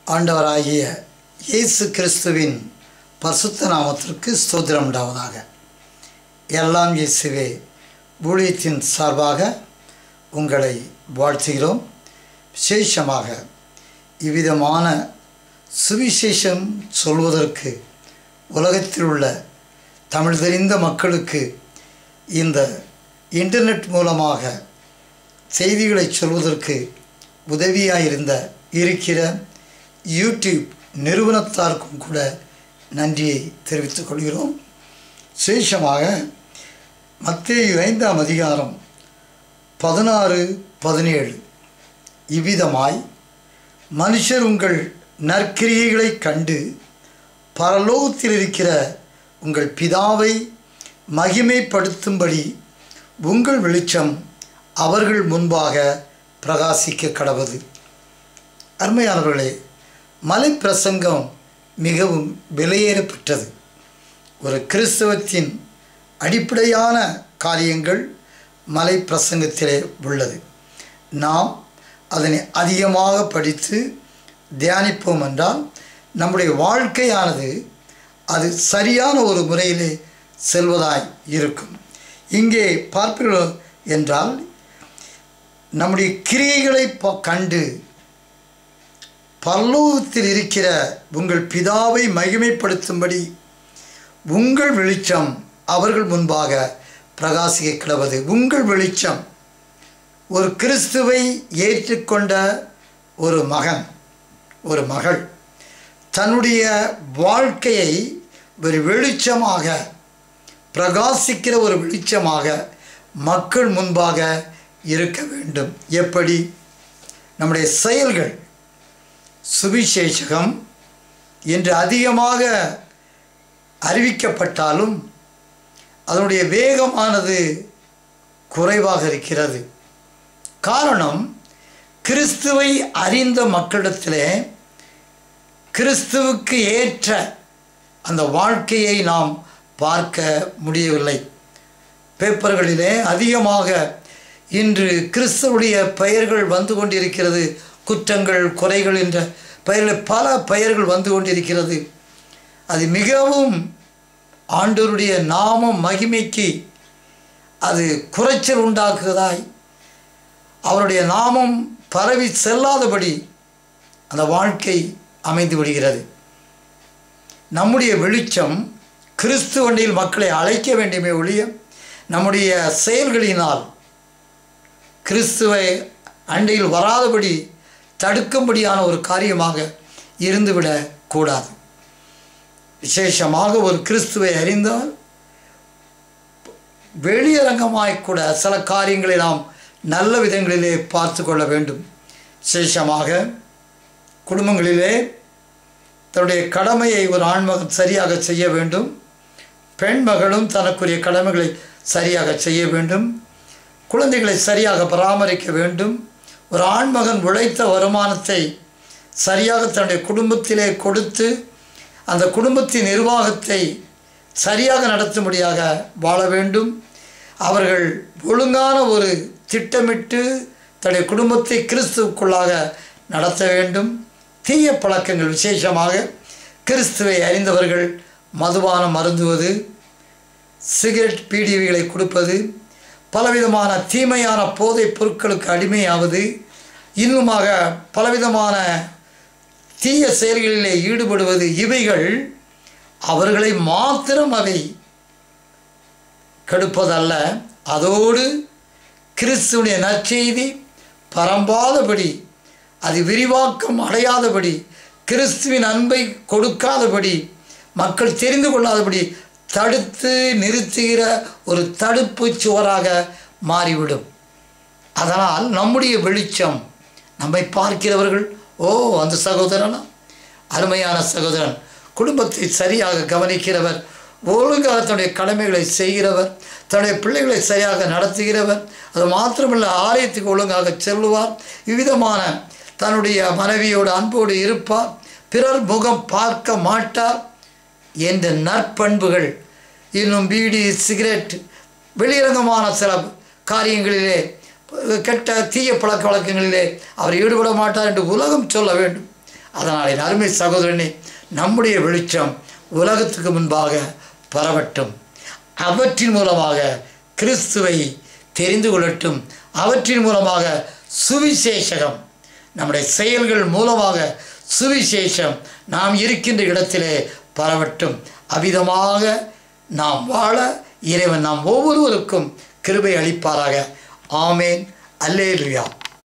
ஆண்டவராகிய இயேசு கிறிஸ்துவின் பரிசுத்த நாமத்திற்கு ஸ்தோத்திரம் உண்டாவதாக எல்லாம் இயேசுவே ஊழியத்தின் சார்பாக உங்களை வாழ்த்துகிறோம் விசேஷமாக இவ்விதமான சுவிசேஷம் சொல்வதற்கு உலகத்தில் உள்ள தமிழ் தெரிந்த மக்களுக்கு இந்த இன்டர்நெட் மூலமாக செய்திகளை சொல்வதற்கு உதவியாயிருந்த இருக்கிற யூடியூப் நிறுவனத்தாருக்கும் கூட நன்றியை தெரிவித்துக் கொள்கிறோம் விசேஷமாக மத்தேயு ஐந்தாம் அதிகாரம் பதினாறு பதினேழு இவ்விதமாய் மனுஷர் உங்கள் நற்கிரியைகளை கண்டு பரலோகத்தில் இருக்கிற உங்கள் பிதாவை மகிமைப்படுத்தும்படி உங்கள் வெளிச்சம் அவர்கள் முன்பாக பிரகாசிக்க கடவது அருமையானவர்களே மலை பிரசங்கம் மிகவும் விலையேறப்பட்டது ஒரு கிறிஸ்தவத்தின் அடிப்படையான காரியங்கள் மலை பிரசங்கத்திலே உள்ளது நாம் அதனை அதிகமாக படித்து தியானிப்போம் என்றால் நம்முடைய வாழ்க்கையானது அது சரியான ஒரு முறையிலே செல்வதாய் இருக்கும் இங்கே பார்ப்பீர்கள் என்றால் நம்முடைய கிரியைகளை ப- கண்டு பரலோகத்தில் இருக்கிற உங்கள் பிதாவை மகிமைப்படுத்தும்படி உங்கள் வெளிச்சம் அவர்கள் முன்பாக பிரகாசிக்க கிடவது உங்கள் வெளிச்சம் ஒரு கிறிஸ்துவை ஏற்றுக்கொண்ட ஒரு மகன் ஒரு மகள் தன்னுடைய வாழ்க்கையை ஒரு வெளிச்சமாக பிரகாசிக்கிற ஒரு வெளிச்சமாக மக்கள் முன்பாக இருக்க வேண்டும் எப்படி நம்முடைய செயல்கள் சுவிசேஷகம் என்று அதிகமாக அறிவிக்கப்பட்டாலும் அதனுடைய வேகமானது குறைவாக இருக்கிறது காரணம் கிறிஸ்துவை அறிந்த மக்களிடத்திலே கிறிஸ்துவுக்கு ஏற்ற அந்த வாழ்க்கையை நாம் பார்க்க முடியவில்லை பேப்பர்களிலே அதிகமாக இன்று கிறிஸ்துவுடைய பெயர்கள் வந்து கொண்டிருக்கிறது குற்றங்கள் குறைகள் என்ற பெயர்கள் பல பெயர்கள் வந்து கொண்டிருக்கிறது அது மிகவும் ஆண்டவருடைய நாம மகிமைக்கு அது குறைச்சல் உண்டாக்குவதாய் அவருடைய நாமம் பரவி செல்லாதபடி அந்த வாழ்க்கை அமைந்து விடுகிறது நம்முடைய வெளிச்சம் கிறிஸ்து வண்டியில் மக்களை அழைக்க வேண்டுமே ஒழிய நம்முடைய செயல்களினால் கிறிஸ்துவை அண்டையில் வராதபடி தடுக்கும்படியான ஒரு காரியமாக இருந்துவிடக் கூடாது விசேஷமாக ஒரு கிறிஸ்துவை அறிந்தால் வெளியரங்கமாய் கூட சில காரியங்களை நாம் நல்ல விதங்களிலே பார்த்து கொள்ள வேண்டும் விசேஷமாக குடும்பங்களிலே தன்னுடைய கடமையை ஒரு ஆண்மகன் சரியாக செய்ய வேண்டும் பெண் மகளும் தனக்குரிய கடமைகளை சரியாக செய்ய வேண்டும் குழந்தைகளை சரியாக பராமரிக்க வேண்டும் ஒரு ஆண்மகன் உழைத்த வருமானத்தை சரியாக தன்னுடைய குடும்பத்திலே கொடுத்து அந்த குடும்பத்தின் நிர்வாகத்தை சரியாக நடத்தும்படியாக வாழ வேண்டும் அவர்கள் ஒழுங்கான ஒரு திட்டமிட்டு தன்னுடைய குடும்பத்தை கிறிஸ்துவுக்குள்ளாக நடத்த வேண்டும் தீய பழக்கங்கள் விசேஷமாக கிறிஸ்துவை அறிந்தவர்கள் மதுபானம் அருந்துவது சிகரெட் பீடிவிகளை கொடுப்பது பலவிதமான தீமையான போதைப் பொருட்களுக்கு அடிமையாவது இன்னுமாக பலவிதமான தீய செயல்களிலே ஈடுபடுவது இவைகள் அவர்களை மாத்திரம் அவை கெடுப்பதல்ல அதோடு கிறிஸ்துவனுடைய நற்செய்தி பரம்பாதபடி அது விரிவாக்கம் அடையாதபடி கிறிஸ்துவின் அன்பை கொடுக்காதபடி மக்கள் தெரிந்து கொள்ளாதபடி தடுத்து நிறுத்துகிற ஒரு தடுப்பு சுவராக மாறிவிடும் அதனால் நம்முடைய வெளிச்சம் நம்மை பார்க்கிறவர்கள் ஓ அந்த சகோதரனா அருமையான சகோதரன் குடும்பத்தை சரியாக கவனிக்கிறவர் ஒழுங்காக தன்னுடைய கடமைகளை செய்கிறவர் தன்னுடைய பிள்ளைகளை சரியாக நடத்துகிறவர் அது மாத்திரமல்ல ஆலயத்துக்கு ஒழுங்காக செல்லுவார் இவ்விதமான தன்னுடைய மனைவியோடு அன்போடு இருப்பார் பிறர் முகம் பார்க்க மாட்டார் என்ற நற்பண்புகள் இன்னும் பீடி சிகரெட் வெளியரங்கமான சில காரியங்களிலே கெட்ட தீய பழக்க வழக்கங்களிலே அவர் ஈடுபட மாட்டார் என்று உலகம் சொல்ல வேண்டும் அதனால் என் அருமை சகோதரனே நம்முடைய வெளிச்சம் உலகத்துக்கு முன்பாக பரவட்டும் அவற்றின் மூலமாக கிறிஸ்துவை தெரிந்து கொள்ளட்டும் அவற்றின் மூலமாக சுவிசேஷகம் நம்முடைய செயல்கள் மூலமாக சுவிசேஷம் நாம் இருக்கின்ற இடத்திலே பரவட்டும் அவ்விதமாக நாம் வாழ இறைவன் நாம் ஒவ்வொருவருக்கும் கிருபை அளிப்பாராக ஆமேன் அல்லேலுயா